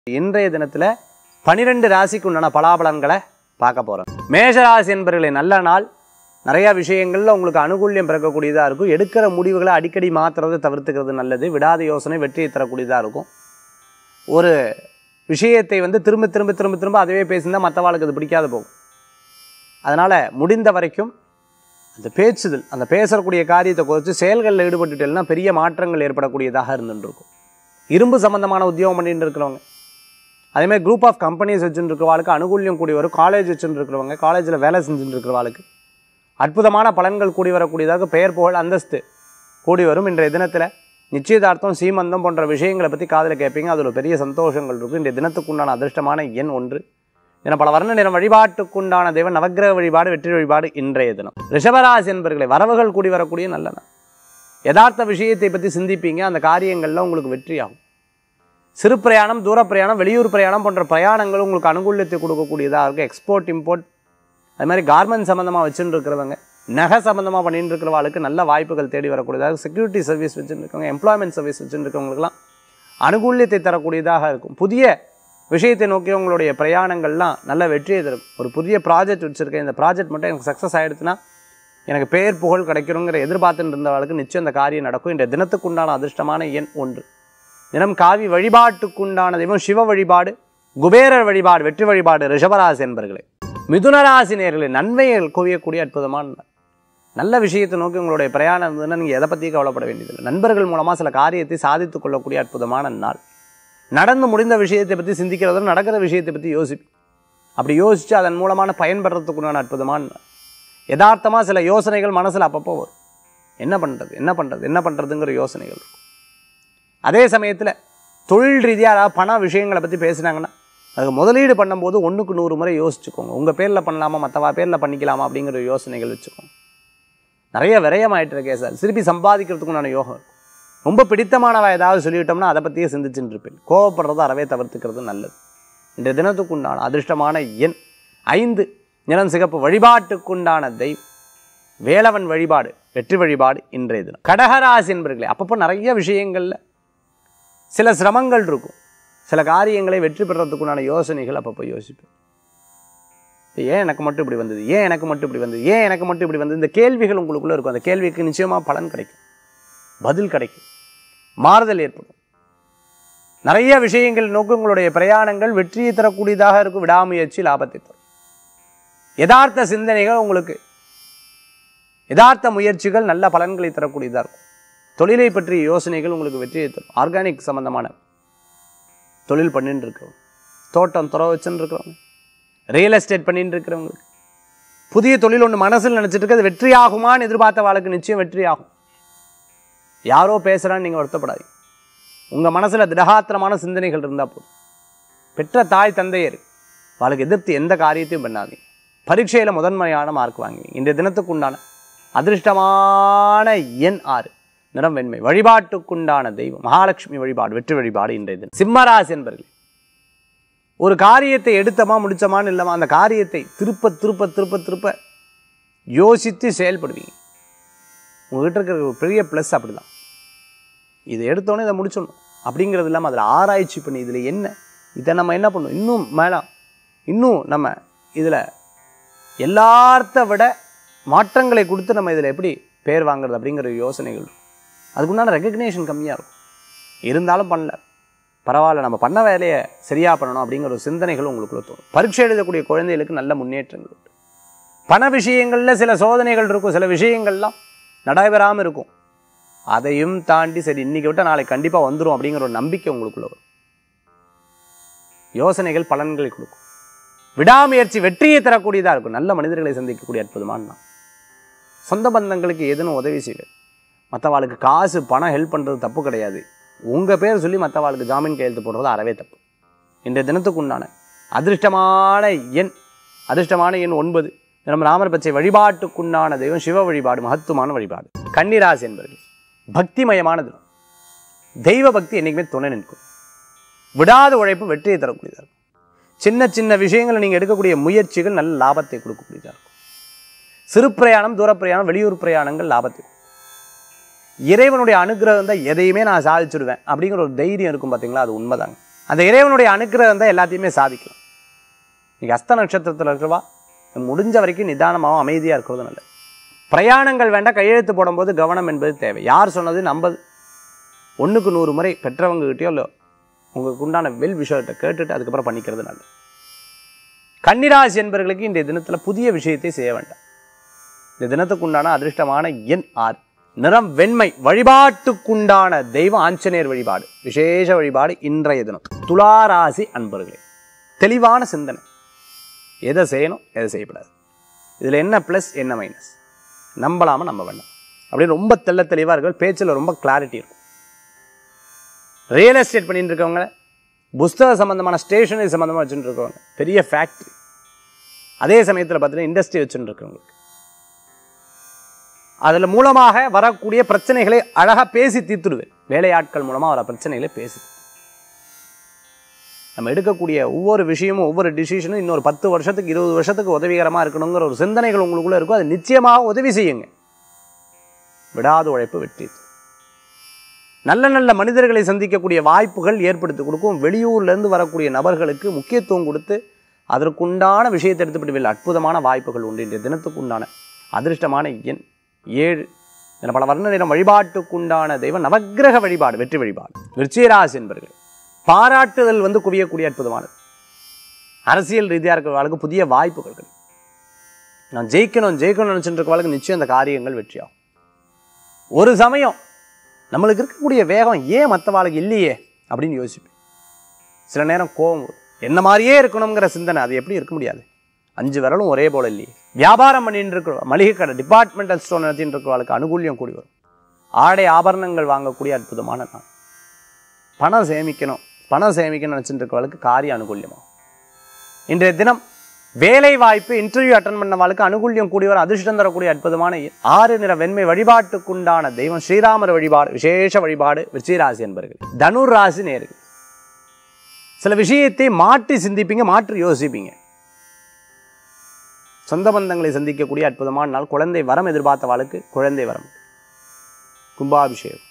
இன்றைய தினத்தில் பனிரெண்டு ராசிக்கு உண்டான பலாபலன்களை பார்க்க போகிறோம் மேஷராசி என்பவர்களே நல்ல நாள் நிறைய விஷயங்களில் உங்களுக்கு அனுகூல்யம் பிறக்கக்கூடியதாக இருக்கும் எடுக்கிற முடிவுகளை அடிக்கடி மாற்றுறதை தவிர்த்துக்கிறது நல்லது விடாத யோசனை வெற்றியை தரக்கூடியதாக இருக்கும் ஒரு விஷயத்தை வந்து திரும்ப திரும்ப திரும்ப திரும்ப அதுவே பேசியிருந்தால் மற்றவாளுக்கு அது பிடிக்காது போகும் அதனால் முடிந்த வரைக்கும் அந்த பேச்சுதல் அந்த பேசக்கூடிய காரியத்தை குறித்து செயல்களில் ஈடுபட்டுட்டேன்னா பெரிய மாற்றங்கள் ஏற்படக்கூடியதாக இருந்துட்டு இருக்கும் இரும்பு சம்பந்தமான உத்தியோகம் பண்ணிட்டு இருக்கிறவங்க அதேமாதிரி குரூப் ஆஃப் கம்பெனிஸ் வச்சுட்டு இருக்கிறவாளுக்கு அனுகூல்யம் கூடி வரும் காலேஜ் வச்சுட்டு இருக்கிறவங்க காலேஜில் வேலை செஞ்சுட்டு இருக்கிறவாளுக்கு அற்புதமான பலன்கள் கூடி வரக்கூடியதாக பெயர் புகழ் அந்தஸ்து கூடி வரும் இன்றைய தினத்தில் நிச்சயதார்த்தம் சீமந்தம் போன்ற விஷயங்களை பற்றி காதில் கேட்பீங்க அதில் ஒரு பெரிய சந்தோஷங்கள் இருக்கும் இன்றைய தினத்துக்குண்டான அதிர்ஷ்டமான எண் ஒன்று என பல வர்ண நிறம் வழிபாட்டுக்குண்டான தெய்வம் நவக்கிரக வழிபாடு வெற்றி வழிபாடு இன்றைய தினம் ரிஷபராசி என்பர்களை வரவுகள் கூடி வரக்கூடிய நல்ல நாள் யதார்த்த விஷயத்தை பற்றி சிந்திப்பீங்க அந்த காரியங்களில் உங்களுக்கு வெற்றியாகும் சிறு பிரயாணம் தூர பிரயாணம் வெளியூர் பிரயாணம் போன்ற பிரயாணங்கள் உங்களுக்கு அனுகூல்யத்தை கொடுக்கக்கூடியதாக இருக்கும் எக்ஸ்போர்ட் இம்போர்ட் அது மாதிரி கார்மெண்ட் சம்மந்தமாக வச்சுட்டு இருக்கிறவங்க நகை சம்மந்தமாக பண்ணிட்டு இருக்கிறவங்களுக்கு நல்ல வாய்ப்புகள் தேடி வரக்கூடியதாக செக்யூரிட்டி சர்வீஸ் வச்சுட்டு இருக்கவங்க எம்ப்ளாய்மெண்ட் சர்வீஸ் வச்சுட்டு இருக்கவங்களுக்குலாம் அனுகூல்யத்தை தரக்கூடியதாக இருக்கும் புதிய விஷயத்தை நோக்கி உங்களுடைய பிரயாணங்கள்லாம் நல்ல வெற்றியை தரும் ஒரு புதிய ப்ராஜெக்ட் வச்சுருக்கேன் இந்த ப்ராஜெக்ட் மட்டும் எனக்கு சக்ஸஸ் ஆகிடுச்சுன்னா எனக்கு பேர் புகழ் கிடைக்கணுங்கிற எதிர்பார்த்துட்டு இருந்தவர்களுக்கு நிச்சயம் இந்த காரியம் நடக்கும் இந்த தினத்துக்குண்டான அதிர்ஷ்டமான எண் ஒன்று தினம் காவி வழிபாட்டுக்குண்டான தெய்வம் சிவ வழிபாடு குபேரர் வழிபாடு வெற்றி வழிபாடு ரிஷபராசி என்பர்களே மிதுனராசி நேர்களே நன்மைகள் குவியக்கூடிய அற்புதமான நாள். நல்ல விஷயத்தை நோக்கி உங்களுடைய பிரயாணம் இருந்ததுன்னா நீங்கள் எதை பற்றியும் கவலைப்பட வேண்டியதில்லை நண்பர்கள் மூலமாக சில காரியத்தை சாதித்துக் கொள்ளக்கூடிய அற்புதமான நாள் நடந்து முடிந்த விஷயத்தை பற்றி சிந்திக்கிறதும் நடக்கிற விஷயத்தை பற்றி யோசிப்பி அப்படி யோசித்து அதன் மூலமான பயன்படுறதுக்குண்டான அற்புதமான நாள் யதார்த்தமாக சில யோசனைகள் மனசில் அப்பப்போ வரும் என்ன பண்ணுறது என்ன பண்ணுறது என்ன பண்ணுறதுங்கிற யோசனைகள் இருக்கும் அதே சமயத்தில் தொழில் ரீதியாக அதாவது பண விஷயங்களை பற்றி பேசுனாங்கன்னா அதுக்கு முதலீடு பண்ணும்போது ஒன்றுக்கு நூறு முறை யோசிச்சுக்கோங்க உங்கள் பேரில் பண்ணலாமா மற்றவா பேரில் பண்ணிக்கலாமா அப்படிங்கிற யோசனைகள் வச்சுக்கோங்க நிறைய விரயமாயிட்டு இருக்கே சார் திருப்பி சம்பாதிக்கிறதுக்குண்டான யோகம் இருக்கும் ரொம்ப பிடித்தமானவ ஏதாவது சொல்லிவிட்டோம்னா அதை பற்றியே சிந்திச்சுட்டு இருப்பேன் கோவப்படுறதை அறவே தவிர்த்துக்கிறது நல்லது இந்த தினத்துக்குண்டான அதிர்ஷ்டமான எண் ஐந்து நிறம் சிகப்பு வழிபாட்டுக்குண்டான தெய்வம் வேலவன் வழிபாடு வெற்றி வழிபாடு இன்றைய தினம் கடகராசி என்பர்களே அப்பப்போ நிறைய விஷயங்களில் சில சிரமங்கள் இருக்கும் சில காரியங்களை வெற்றி பெறத்துக்குண்டான யோசனைகள் அப்பப்போ யோசிப்பேன் ஏன் எனக்கு மட்டும் இப்படி வந்தது ஏன் எனக்கு மட்டும் இப்படி வந்தது ஏன் எனக்கு மட்டும் இப்படி வந்தது இந்த கேள்விகள் உங்களுக்குள்ளே இருக்கும் அந்த கேள்விக்கு நிச்சயமாக பலன் கிடைக்கும் பதில் கிடைக்கும் மாறுதல் ஏற்படும் நிறைய விஷயங்கள் நோக்கி உங்களுடைய பிரயாணங்கள் வெற்றியை தரக்கூடியதாக இருக்கும் விடாமுயற்சி லாபத்தை தரும் யதார்த்த சிந்தனைகள் உங்களுக்கு யதார்த்த முயற்சிகள் நல்ல பலன்களை தரக்கூடியதாக இருக்கும் தொழிலை பற்றிய யோசனைகள் உங்களுக்கு வெற்றியை தரும் ஆர்கானிக் சம்பந்தமான தொழில் பண்ணிட்டு இருக்கிறவங்க தோட்டம் துற வச்சுன்னு இருக்கிறவங்க ரியல் எஸ்டேட் பண்ணிட்டு இருக்கிறவங்களுக்கு புதிய தொழில் ஒன்று மனசில் நினச்சிட்டு இருக்கு அது வெற்றி ஆகுமான்னு எதிர்பார்த்த வாழ்க்கை நிச்சயம் வெற்றி ஆகும் யாரோ பேசுகிறான்னு நீங்கள் வருத்தப்படாதீங்க உங்கள் மனசில் திடகாத்திரமான சிந்தனைகள் இருந்தால் போதும் பெற்ற தாய் தந்தையர் அவளுக்கு எதிர்த்து எந்த காரியத்தையும் பண்ணாதீங்க பரீட்சையில் முதன்மையான மார்க் வாங்குவீங்க இந்த தினத்துக்கு உண்டான அதிர்ஷ்டமான எண் ஆறு நிறம் வெண்மை வழிபாட்டுக்குண்டான தெய்வம் மகாலட்சுமி வழிபாடு வெற்றி வழிபாடு இன்றைய தினம் சிம்மராசி என்பர்களே ஒரு காரியத்தை எடுத்தமா முடிச்சமான்னு இல்லாமல் அந்த காரியத்தை திருப்ப திருப்ப திருப்ப திருப்ப யோசித்து செயல்படுவீங்க உங்ககிட்ட இருக்கிற ஒரு பெரிய ப்ளஸ் அப்படிதான் இதை எடுத்தோன்னே இதை முடிச்சிடணும் அப்படிங்கிறது இல்லாமல் அதில் ஆராய்ச்சி பண்ணி இதில் என்ன இதை நம்ம என்ன பண்ணணும் இன்னும் மேலே இன்னும் நம்ம இதில் எல்லார்த்த விட மாற்றங்களை கொடுத்து நம்ம இதில் எப்படி பேர் வாங்குறது அப்படிங்கிற யோசனைகள் இருக்கும். அதுக்குண்டான ரெகக்னேஷன் கம்மியாக இருக்கும் இருந்தாலும் பண்ணல பரவாயில்ல நம்ம பண்ண வேலையை சரியாக பண்ணணும் அப்படிங்கிற ஒரு சிந்தனைகள் உங்களுக்குள்ள தோணும் பரீட்சை எழுதக்கூடிய குழந்தைகளுக்கு நல்ல முன்னேற்றங்கள் உண்டு பண விஷயங்களில் சில சோதனைகள் இருக்கும் சில விஷயங்கள்லாம் நடைபெறாமல் இருக்கும் அதையும் தாண்டி சரி இன்னைக்கு விட்டால் நாளைக்கு கண்டிப்பாக வந்துடும் அப்படிங்கிற ஒரு நம்பிக்கை உங்களுக்குள்ள வரும் யோசனைகள் பலன்களை கொடுக்கும் விடாமுயற்சி வெற்றியை தரக்கூடியதாக இருக்கும் நல்ல மனிதர்களை சந்திக்கக்கூடிய அற்புதமான நாள் சொந்த பந்தங்களுக்கு எதுன்னு உதவி செய்வது மற்றவாளுக்கு காசு பணம் ஹெல்ப் பண்ணுறது தப்பு கிடையாது உங்கள் பேர் சொல்லி மற்றவாளுக்கு ஜாமீன் கையெழுத்து போடுறது அறவே தப்பு இன்றைய தினத்துக்கு உண்டான அதிர்ஷ்டமான எண் அதிர்ஷ்டமான எண் ஒன்பது நம்ம ராமர் பச்சை வழிபாட்டுக்குண்டான தெய்வம் சிவ வழிபாடு மகத்துவமான வழிபாடு கன்னிராசி என்பர்கள் பக்திமயமான தினம் தெய்வ பக்தி என்றைக்குமே துணை நிற்கும் விடாத உழைப்பு வெற்றியை தரக்கூடியதாக இருக்கும் சின்ன சின்ன விஷயங்களை நீங்கள் எடுக்கக்கூடிய முயற்சிகள் நல்ல லாபத்தை கொடுக்கக்கூடியதாக இருக்கும் சிறு பிரயாணம் தூர பிரயாணம் வெளியூர் பிரயாணங்கள் லாபத்தை கொடுக்கும். இறைவனுடைய அனுகிரகம் தான் எதையுமே நான் சாதிச்சிடுவேன் அப்படிங்கிற ஒரு தைரியம் இருக்கும் பார்த்தீங்களா அது உண்மைதாங்க அந்த இறைவனுடைய அனுக்கிரகம் தான் எல்லாத்தையுமே சாதிக்கலாம் இன்னைக்கு அஸ்த நட்சத்திரத்தில் இருக்கிறவா முடிஞ்ச வரைக்கும் நிதானமாகவும் அமைதியாக இருக்கிறது நல்லது பிரயாணங்கள் வேண்டாம் கையெழுத்து போடும்போது கவனம் என்பது தேவை யார் சொன்னது நம்பது ஒன்றுக்கு நூறு முறை பெற்றவங்ககிட்டயோ இல்லை உங்களுக்கு உண்டான வெல் விஷயத்தை கேட்டுட்டு அதுக்கப்புறம் பண்ணிக்கிறது நல்லது கன்னிராசி என்பவர்களுக்கு இன்றைய தினத்தில் புதிய விஷயத்தை செய்ய வேண்டாம் இந்த தினத்துக்கு உண்டான அதிர்ஷ்டமான எண் ஆறு நிறம் வெண்மை வழிபாட்டுக்குண்டான தெய்வம் ஆஞ்சநேயர் வழிபாடு விசேஷ வழிபாடு இன்றைய தினம் துளாராசி அன்பர்களே தெளிவான சிந்தனை எதை செய்யணும் எதை செய்யக்கூடாது இதில் என்ன ப்ளஸ் என்ன மைனஸ் நம்பலாமா நம்ப வேண்டாம் அப்படியே ரொம்ப தெள்ள தெளிவாக இருக்கும் பேச்சில் ரொம்ப கிளாரிட்டி இருக்கும் ரியல் எஸ்டேட் பண்ணிட்டு இருக்கவங்க புஸ்தக சம்பந்தமான ஸ்டேஷனரி சம்பந்தமாக வச்சுட்டு இருக்கவங்க பெரிய ஃபேக்ட்ரி அதே சமயத்தில் பார்த்தீங்கன்னா இண்டஸ்ட்ரி வச்சுட்டு இருக்கவங்களுக்கு அதில் மூலமாக வரக்கூடிய பிரச்சனைகளை அழகாக பேசி தீர்த்துடுவேன் வேலையாட்கள் மூலமாக வர பிரச்சனைகளை பேசி நம்ம எடுக்கக்கூடிய ஒவ்வொரு விஷயமும் ஒவ்வொரு டிசிஷனும் இன்னொரு பத்து வருஷத்துக்கு இருபது வருஷத்துக்கு உதவிகரமாக இருக்கணுங்கிற ஒரு சிந்தனைகள் உங்களுக்குள்ளே இருக்கும் அது நிச்சயமாக உதவி செய்யுங்க விடாத உழைப்பு வெற்றி தரும். நல்ல நல்ல மனிதர்களை சந்திக்கக்கூடிய வாய்ப்புகள் ஏற்படுத்தி கொடுக்கும் வெளியூர்லேருந்து வரக்கூடிய நபர்களுக்கு முக்கியத்துவம் கொடுத்து அதற்குண்டான விஷயத்தை எடுத்துவிடுவில் அற்புதமான வாய்ப்புகள் உண்டு இன்றைய தினத்துக்கு உண்டான அதிர்ஷ்டமான எண் ஏழு என பல வர்ண நிறம் வழிபாட்டுக்குண்டான தெய்வம் நவக்கிரக வழிபாடு வெற்றி வழிபாடு விருச்சிகராசி என்பர்கள் பாராட்டுதல் வந்து குவியக்கூடிய அற்புதமானது அரசியல் ரீதியாக இருக்கிறவர்களுக்கு புதிய வாய்ப்புகள் கிடைக்கும் நான் ஜெயிக்கணும் ஜெயிக்கணும்னு நினச்சிட்டு இருக்கவர்களுக்கு நிச்சயம் அந்த காரியங்கள் வெற்றியாகும் ஒரு சமயம் நம்மளுக்கு இருக்கக்கூடிய வேகம் ஏன் மற்றவாளுக்கு இல்லையே அப்படின்னு யோசிப்பேன் சில நேரம் கோபம் வரும். என்ன மாதிரியே இருக்கணுங்கிற சிந்தனை அது எப்படி இருக்க முடியாது அஞ்சு விரலும் ஒரே போல இல்லையே வியாபாரம் பண்ணிட்டு இருக்கிற மளிகை கடை டிபார்ட்மெண்டல் ஸ்டோர் நடத்திட்டு இருக்கிறவளுக்கு அனுகூல்யம் கூடி வரும் ஆடை ஆபரணங்கள் வாங்கக்கூடிய அற்புதமான நாள் பணம் சேமிக்கணும் பணம் சேமிக்கணும்னு நினச்சிட்டு இருக்கிறவளுக்கு காரிய அனுகூல்யமாகும் இன்றைய தினம் வேலை வாய்ப்பு இன்டர்வியூ அட்டன் பண்ணவாளுக்கு அனுகூல்யம் கூடி வர அதிர்ஷ்டம் தரக்கூடிய அற்புதமான எண். ஆறு நிற வெண்மை வழிபாட்டுக்குண்டான தெய்வம் ஸ்ரீராமர் வழிபாடு விசேஷ வழிபாடு விருச்சிகராசி என்பர்கள் தனுர் ராசி நேர்கள் சில விஷயத்தை மாற்றி சிந்திப்பீங்க மாற்றி யோசிப்பீங்க சொந்த பந்தங்களை சந்திக்கக்கூடிய அற்புதமான நாள் குழந்தை வரம் எதிர்பார்த்தவாளுக்கு குழந்தை வரம் கும்பாபிஷேகம்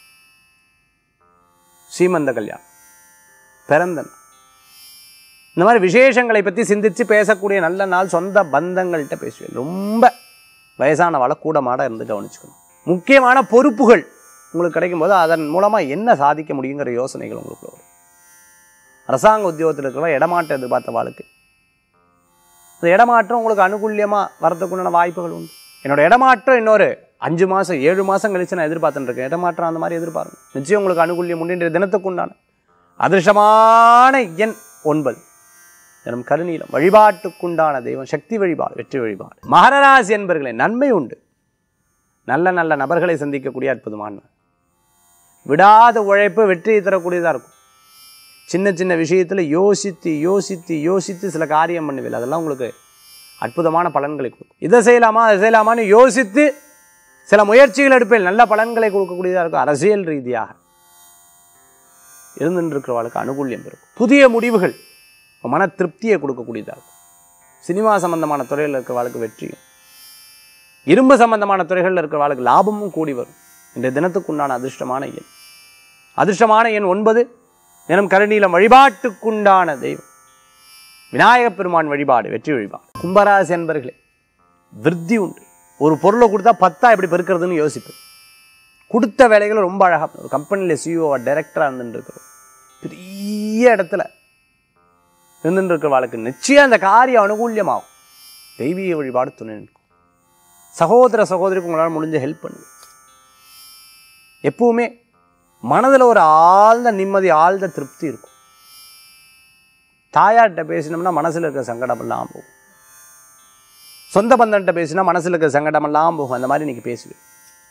சீமந்த கல்யாணம் பிறந்த நாள் இந்த மாதிரி விசேஷங்களை பற்றி சிந்திச்சு பேசக்கூடிய நல்ல நாள் சொந்த பந்தங்கள்கிட்ட பேசுவேன் ரொம்ப வயசானவாளை கூட மாட இருந்து கவனிச்சுக்கணும் முக்கியமான பொறுப்புகள் உங்களுக்கு கிடைக்கும்போது அதன் மூலமாக என்ன சாதிக்க முடியுங்கிற யோசனைகள் உங்களுக்கு வரும் அரசாங்க உத்தியோகத்தில் இருக்கிறவங்க இடமாற்றம் எதிர்பார்த்தவாளுக்கு அந்த இடமாற்றம் உங்களுக்கு அனுகூல்யமாக வரதுக்குண்டான வாய்ப்புகள் உண்டு என்னோட இடமாற்றம் இன்னொரு அஞ்சு மாதம் ஏழு மாதம் கழிச்சு நான் எதிர்பார்த்துட்டு இருக்கேன் இடமாற்றம் அந்த மாதிரி எதிர்பாருங்க நிச்சயம் உங்களுக்கு அனுகூல்யம் உண்டு இன்றைய தினத்துக்கு உண்டான அதிர்ஷ்டமான எண் ஒன்பது தினம் கருநீலம் வழிபாட்டுக்குண்டான தெய்வம் சக்தி வழிபாடு வெற்றி வழிபாடு மகரராசி என்பர்களே நன்மை உண்டு நல்ல நல்ல நபர்களை சந்திக்கக்கூடிய அற்புதமான நாள். விடாத உழைப்பு வெற்றியை தரக்கூடியதாக இருக்கும் சின்ன சின்ன விஷயத்தில் யோசித்து யோசித்து யோசித்து சில காரியம் பண்ணுவீங்க அதெல்லாம் உங்களுக்கு அற்புதமான பலன்களை கொடுக்கும் இதை செய்யலாமா அதை செய்யலாமான்னு யோசித்து சில முயற்சிகள் எடுப்பேன் நல்ல பலன்களை கொடுக்கக்கூடியதாக இருக்கும் அரசியல் ரீதியாக இருந்துட்டு இருக்கிறவளுக்கு அனுகூல்யம் இருக்கும் புதிய முடிவுகள் மன திருப்தியை கொடுக்கக்கூடியதாக இருக்கும் சினிமா சம்பந்தமான துறையில் இருக்கிறவளுக்கு வெற்றியும் இரும்பு சம்பந்தமான துறைகளில் இருக்கிறவளுக்கு லாபமும் கூடி வரும் இன்றைய தினத்துக்குண்டான அதிர்ஷ்டமான எண் அதிர்ஷ்டமான எண் ஒன்பது தினம் கருநீலம் வழிபாட்டுக்குண்டான தெய்வம் விநாயகப் பெருமான் வழிபாடு வெற்றி வழிபாடு கும்பராசி என்பர்களே விருத்தி உண்டு ஒரு பொருளை கொடுத்தா பத்தா எப்படி பெருக்கிறதுன்னு யோசிப்பேன் கொடுத்த வேலைகளை ரொம்ப அழகாக ஒரு கம்பெனியில் சிஇஓ டைரக்டராக இருந்துட்டு இருக்கிறோம் பெரிய இடத்துல இருந்துட்டு இருக்கிற வாழ்க்கை நிச்சயம் அந்த காரியம் அனுகூல்யமாகும் தெய்வீக வழிபாடு துணை நிற்கும் சகோதர சகோதரிக்கு உங்களால் முடிஞ்ச ஹெல்ப் பண்ணுங்க எப்பவுமே மனதில் ஒரு ஆழ்ந்த நிம்மதி ஆழ்ந்த திருப்தி இருக்கும் தாயார்கிட்ட பேசினோம்னா மனசில் இருக்கிற சங்கடமெல்லாம் போகும் சொந்த பந்தன்கிட்ட பேசினா மனசில் இருக்கிற சங்கடமெல்லாம் போகும் அந்த மாதிரி இன்னைக்கு பேசுவேன்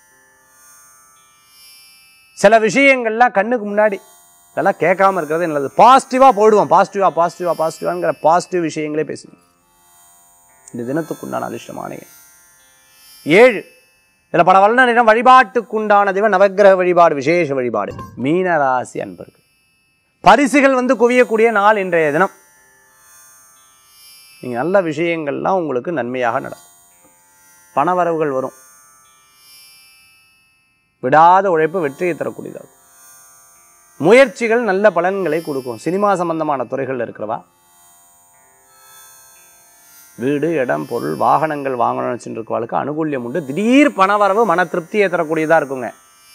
சில விஷயங்கள்லாம் கண்ணுக்கு முன்னாடி இதெல்லாம் கேட்காம இருக்கிறது நல்லது பாசிட்டிவாக போடுவோம் பாசிட்டிவாக பாசிட்டிவாக பாசிட்டிவாங்கிற பாசிட்டிவ் விஷயங்களே பேசுவீங்க இந்த தினத்துக்குண்டான அதிர்ஷ்டமான எண். ஏழு இதில் பல வல்ல நிறம் வழிபாட்டுக்குண்டான தெய்வம் நவக்கிரக வழிபாடு விசேஷ வழிபாடு மீனராசி அன்பர்கள் பரிசுகள் வந்து குவியக்கூடிய நாள் இன்றைய தினம் நீங்கள் நல்ல விஷயங்கள்லாம் உங்களுக்கு நன்மையாக நடக்கும் பணவரவுகள் வரும் விடாத உழைப்பு வெற்றியை தரக்கூடியதாக இருக்கும் முயற்சிகள் நல்ல பலன்களை கொடுக்கும் சினிமா சம்பந்தமான துறைகளில் இருக்கிறவா வீடு இடம் பொருள் வாகனங்கள் வாங்கணும்னு வச்சுட்டு இருக்கவாளுக்கு அனுகூல்யம் உண்டு திடீர் பணவரவு மன திருப்தியை தரக்கூடியதாக இருக்குங்க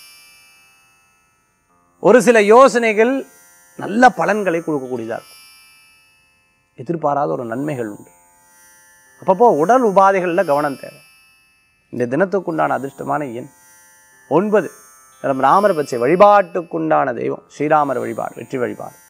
ஒரு சில யோசனைகள் நல்ல பலன்களை கொடுக்கக்கூடியதாக இருக்கும் எதிர்பாராத ஒரு நன்மைகள் உண்டு அப்பப்போ உடல் உபாதைகளில் கவனம் தேவை இந்த தினத்துக்குண்டான அதிர்ஷ்டமான எண் ஒன்பது நம்ம ராமர் பச்சை வழிபாட்டுக்குண்டான தெய்வம் ஸ்ரீராமர் வழிபாடு வெற்றி வழிபாடு